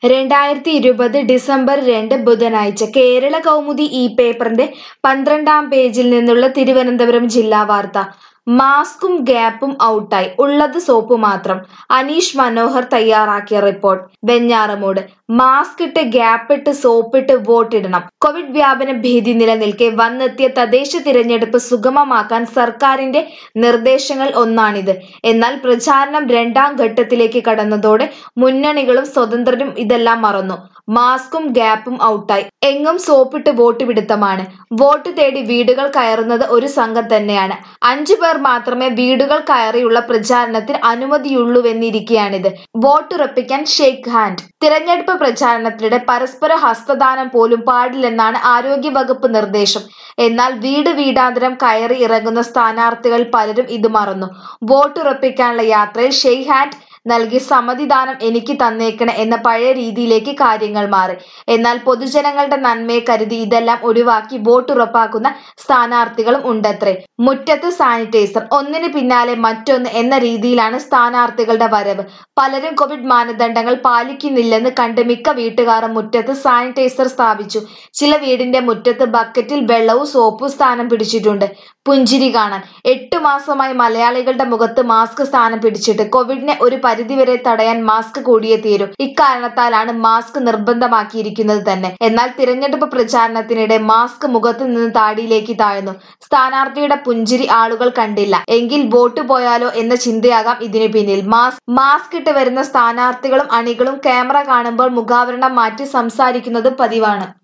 രണ്ടായിരത്തി ഇരുപത് ഡിസംബർ രണ്ട് ബുധനാഴ്ച കേരള കൗമുദി ഈ പേപ്പറിന്റെ പന്ത്രണ്ടാം പേജിൽ നിന്നുള്ള തിരുവനന്തപുരം ജില്ലാ വാർത്ത മാസ്കും ഗ്യാപ്പും ഔട്ടായി ഉള്ളത് സോപ്പ് മാത്രം അനീഷ് മനോഹർ തയ്യാറാക്കിയ റിപ്പോർട്ട് വെഞ്ഞാറമൂട് മാസ്ക് ഇട്ട് ഗ്യാപ്പിട്ട് സോപ്പിട്ട് വോട്ടിടണം കോവിഡ് വ്യാപന ഭീതി നിലനിൽക്കെ വന്നെത്തിയ തദ്ദേശ തിരഞ്ഞെടുപ്പ് സുഗമമാക്കാൻ സർക്കാരിന്റെ നിർദ്ദേശങ്ങൾ ഒന്നാണിത് എന്നാൽ പ്രചാരണം രണ്ടാം ഘട്ടത്തിലേക്ക് കടന്നതോടെ മുന്നണികളും സ്വതന്ത്രരും ഇതെല്ലാം മറന്നു മാസ്കും ഗ്യാപ്പും ഔട്ടായി എങ്ങും സോപ്പിട്ട് വോട്ട് പിടുത്തമാണ് വോട്ട് തേടി വീടുകൾ കയറുന്നത് ഒരു സംഘം തന്നെയാണ് അഞ്ചു പേർ മാത്രമേ വീടുകൾ കയറിയുള്ള പ്രചാരണത്തിന് അനുമതിയുള്ളൂവെന്നിരിക്കെയാണിത് വോട്ടുറപ്പിക്കാൻ ഷേക്ക് ഹാൻഡ് തിരഞ്ഞെടുപ്പ് പ്രചാരണത്തിനിടെ പരസ്പര ഹസ്തദാനം പോലും പാടില്ലെന്നാണ് ആരോഗ്യവകുപ്പ് നിർദ്ദേശം എന്നാൽ വീട് വീടാന്തരം കയറി ഇറങ്ങുന്ന സ്ഥാനാർത്ഥികൾ പലരും ഇത് മറന്നു വോട്ടുറപ്പിക്കാനുള്ള യാത്രയിൽ ഷെയ്ക്ക് ഹാൻഡ് നൽകി സമ്മതിദാനം എനിക്ക് തന്നേക്കണേ എന്ന പഴയ രീതിയിലേക്ക് കാര്യങ്ങൾ മാറി എന്നാൽ പൊതുജനങ്ങളുടെ നന്മയെ കരുതി ഇതെല്ലാം ഒഴിവാക്കി വോട്ടുറപ്പാക്കുന്ന സ്ഥാനാർത്ഥികളും ഉണ്ടത്രേ മുറ്റത്ത് സാനിറ്റൈസർ ഒന്നിന് പിന്നാലെ മറ്റൊന്ന് എന്ന രീതിയിലാണ് സ്ഥാനാർത്ഥികളുടെ വരവ് പലരും കോവിഡ് മാനദണ്ഡങ്ങൾ പാലിക്കുന്നില്ലെന്ന് കണ്ട് മിക്ക വീട്ടുകാരും മുറ്റത്ത് സാനിറ്റൈസർ സ്ഥാപിച്ചു ചില വീടിന്റെ മുറ്റത്ത് ബക്കറ്റിൽ വെള്ളവും സോപ്പും സ്ഥാനം പിടിച്ചിട്ടുണ്ട് പുഞ്ചിരി കാണാൻ എട്ടു മാസമായി മലയാളികളുടെ മുഖത്ത് മാസ്ക് സ്ഥാനം പിടിച്ചിട്ട് കോവിഡിനെ ഒരു പരിധിവരെ തടയാൻ മാസ്ക് കൂടിയേ തീരും ഇക്കാരണത്താലാണ് മാസ്ക് നിർബന്ധമാക്കിയിരിക്കുന്നത് തന്നെ എന്നാൽ തിരഞ്ഞെടുപ്പ് പ്രചാരണത്തിനിടെ മാസ്ക് മുഖത്ത് നിന്ന് താടിയിലേക്ക് താഴ്ന്നു സ്ഥാനാർത്ഥിയുടെ പുഞ്ചിരി ആളുകൾ കണ്ടില്ല എങ്കിൽ വോട്ട് പോയാലോ എന്ന ചിന്തയാകാം ഇതിനു പിന്നിൽ മാസ്ക് മാസ്ക് ഇട്ട് വരുന്ന സ്ഥാനാർത്ഥികളും അണികളും ക്യാമറ കാണുമ്പോൾ മുഖാവരണം മാറ്റി സംസാരിക്കുന്നതും പതിവാണ്